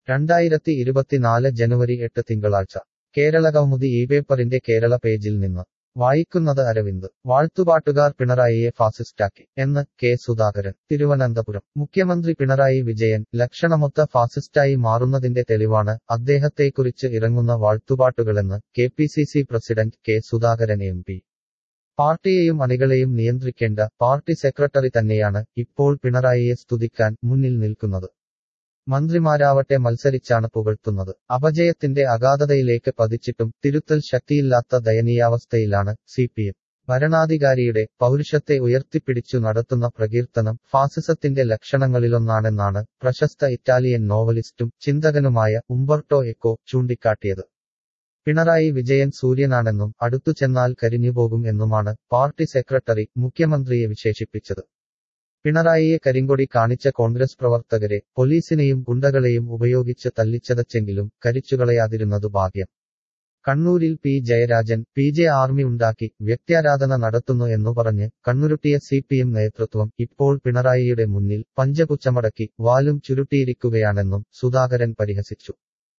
രണ്ടായിരത്തി ഇരുപത്തിനാല് ജനുവരി എട്ട് തിങ്കളാഴ്ച കേരളകൗമുദി ഈ പേപ്പറിന്റെ കേരള പേജിൽ നിന്ന് വായിക്കുന്നത് അരവിന്ദ് വാഴ്ത്തുപാട്ടുകാർ പിണറായിയെ ഫാസിസ്റ്റാക്കി എന്ന് കെ സുധാകരൻ തിരുവനന്തപുരം മുഖ്യമന്ത്രി പിണറായി വിജയൻ ലക്ഷണമൊത്ത ഫാസിസ്റ്റായി മാറുന്നതിന്റെ തെളിവാണ് അദ്ദേഹത്തെക്കുറിച്ച് ഇറങ്ങുന്ന വാഴ്ത്തുപാട്ടുകളെന്ന് K P C C president K Sudhakaran M P പാർട്ടിയെയും അണികളെയും നിയന്ത്രിക്കേണ്ട പാർട്ടി സെക്രട്ടറി തന്നെയാണ് ഇപ്പോൾ പിണറായിയെ സ്തുതിക്കാൻ മുന്നിൽ നിൽക്കുന്നത് മന്ത്രിമാരാവട്ടെ മത്സരിച്ചാണ് പുകഴ്ത്തുന്നത് അപജയത്തിന്റെ അഗാധതയിലേക്ക് പതിച്ചിട്ടും തിരുത്തൽ ശക്തിയില്ലാത്ത ദയനീയാവസ്ഥയിലാണ് സി പി എം ഭരണാധികാരിയുടെ പൗരുഷത്തെ ഉയർത്തിപ്പിടിച്ചു നടത്തുന്ന പ്രകീർത്തനം ഫാസിസത്തിന്റെ ലക്ഷണങ്ങളിലൊന്നാണെന്നാണ് പ്രശസ്ത ഇറ്റാലിയൻ നോവലിസ്റ്റും ചിന്തകനുമായ ഉംബർട്ടോ എക്കോ ചൂണ്ടിക്കാട്ടിയത് പിണറായി വിജയൻ സൂര്യനാണെന്നും അടുത്തു ചെന്നാൽ കരിഞ്ഞുപോകും എന്നുമാണ് പാർട്ടി സെക്രട്ടറി മുഖ്യമന്ത്രിയെ വിശേഷിപ്പിച്ചത് പിണറായിയെ കരിങ്കൊടി കാണിച്ച കോൺഗ്രസ് പ്രവർത്തകരെ പോലീസിനെയും ഗുണ്ടകളെയും ഉപയോഗിച്ച് തല്ലിച്ചതച്ചെങ്കിലും കരിച്ചുകളയാതിരുന്നതു ഭാഗ്യം കണ്ണൂരിൽ P Jayarajan P J army ഉണ്ടാക്കി വ്യക്തിയാരാധന നടത്തുന്നു എന്നു പറഞ്ഞ് കണ്ണുരുട്ടിയ സി പി എം നേതൃത്വം ഇപ്പോൾ പിണറായിയുടെ മുന്നിൽ പഞ്ചപുച്ചമടക്കി വാലും ചുരുട്ടിയിരിക്കുകയാണെന്നും സുധാകരൻ പരിഹസിച്ചു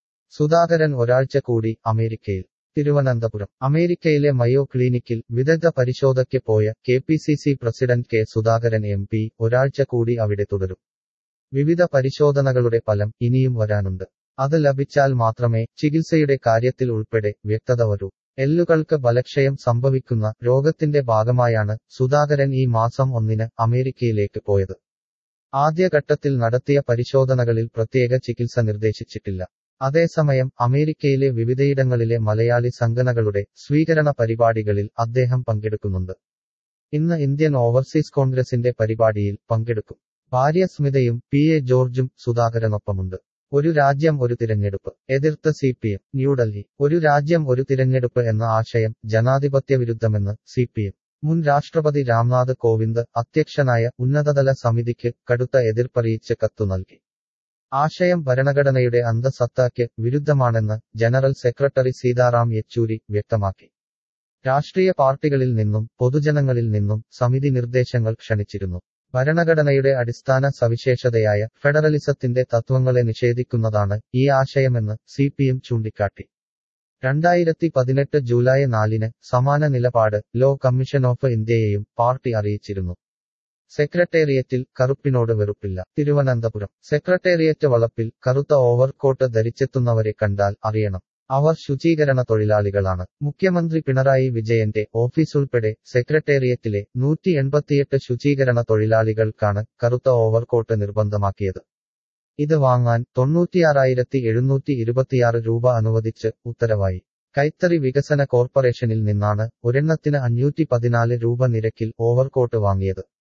സുധാകരൻ ഒരാഴ്ച കൂടി അമേരിക്കയിൽ തിരുവനന്തപുരം അമേരിക്കയിലെ മയോ ക്ലിനിക്കിൽ വിദഗ്ധ പരിശോധയ്ക്ക് പോയ K P C C president K Sudhakaran M P ഒരാഴ്ച കൂടി അവിടെ തുടരും വിവിധ പരിശോധനകളുടെ ഫലം ഇനിയും വരാനുണ്ട് അത് ലഭിച്ചാൽ മാത്രമേ ചികിത്സയുടെ കാര്യത്തിൽ ഉൾപ്പെടെ വ്യക്തത വരൂ എല്ലുകൾക്ക് ബലക്ഷയം സംഭവിക്കുന്ന രോഗത്തിന്റെ ഭാഗമായാണ് സുധാകരൻ ഈ മാസം ഒന്നിന് അമേരിക്കയിലേക്ക് പോയത് ആദ്യഘട്ടത്തിൽ നടത്തിയ പരിശോധനകളിൽ പ്രത്യേക ചികിത്സ നിർദ്ദേശിച്ചിട്ടില്ല അതേസമയം അമേരിക്കയിലെ വിവിധയിടങ്ങളിലെ മലയാളി സംഘടനകളുടെ സ്വീകരണ പരിപാടികളിൽ അദ്ദേഹം പങ്കെടുക്കുന്നുണ്ട് ഇന്ന് ഇന്ത്യൻ ഓവർസീസ് കോൺഗ്രസിന്റെ പരിപാടിയിൽ പങ്കെടുക്കും ഭാര്യ സ്മിതയും പി എ ജോർജും സുധാകരനൊപ്പമുണ്ട് ഒരു രാജ്യം ഒരു തിരഞ്ഞെടുപ്പ് എതിർത്ത സി പി എം ന്യൂഡൽഹി ഒരു രാജ്യം ഒരു തിരഞ്ഞെടുപ്പ് എന്ന ആശയം ജനാധിപത്യ വിരുദ്ധമെന്ന് സി പി എം മുൻ രാഷ്ട്രപതി രാംനാഥ് കോവിന്ദ് അധ്യക്ഷനായ ഉന്നതതല സമിതിക്ക് കടുത്ത എതിർപ്പറിയിച്ച് കത്തു നൽകി ആശയം ഭരണഘടനയുടെ അന്തസത്തയ്ക്ക് വിരുദ്ധമാണെന്ന് ജനറൽ സെക്രട്ടറി സീതാറാം യെച്ചൂരി വ്യക്തമാക്കി രാഷ്ട്രീയ പാർട്ടികളിൽ നിന്നും പൊതുജനങ്ങളിൽ നിന്നും സമിതി നിർദ്ദേശങ്ങൾ ക്ഷണിച്ചിരുന്നു ഭരണഘടനയുടെ അടിസ്ഥാന സവിശേഷതയായ ഫെഡറലിസത്തിന്റെ തത്വങ്ങളെ നിഷേധിക്കുന്നതാണ് ഈ ആശയമെന്ന് സി പി എം ചൂണ്ടിക്കാട്ടി രണ്ടായിരത്തി പതിനെട്ട് ജൂലൈ നാലിന് സമാന നിലപാട് ലോ കമ്മീഷൻ ഓഫ് ഇന്ത്യയെയും പാർട്ടി അറിയിച്ചിരുന്നു സെക്രട്ടേറിയറ്റിൽ കറുപ്പിനോട് വെറുപ്പില്ല തിരുവനന്തപുരം സെക്രട്ടേറിയറ്റ് വളപ്പിൽ കറുത്ത ഓവർകോട്ട് ധരിച്ചെത്തുന്നവരെ കണ്ടാൽ അറിയണം അവർ ശുചീകരണ തൊഴിലാളികളാണ് മുഖ്യമന്ത്രി പിണറായി വിജയന്റെ ഓഫീസുൾപ്പെടെ സെക്രട്ടേറിയറ്റിലെ നൂറ്റി എൺപത്തിയെട്ട് ശുചീകരണ തൊഴിലാളികൾക്കാണ് കറുത്ത ഓവർകോട്ട് നിർബന്ധമാക്കിയത് ഇത് വാങ്ങാൻ തൊണ്ണൂറ്റിയാറായിരത്തി എഴുന്നൂറ്റി ഇരുപത്തിയാറ് രൂപ അനുവദിച്ച് ഉത്തരവായി കൈത്തറി വികസന കോർപ്പറേഷനിൽ നിന്നാണ് ഒരെണ്ണത്തിന് അഞ്ഞൂറ്റി പതിനാല് രൂപ നിരക്കിൽ ഓവർകോട്ട് വാങ്ങിയത്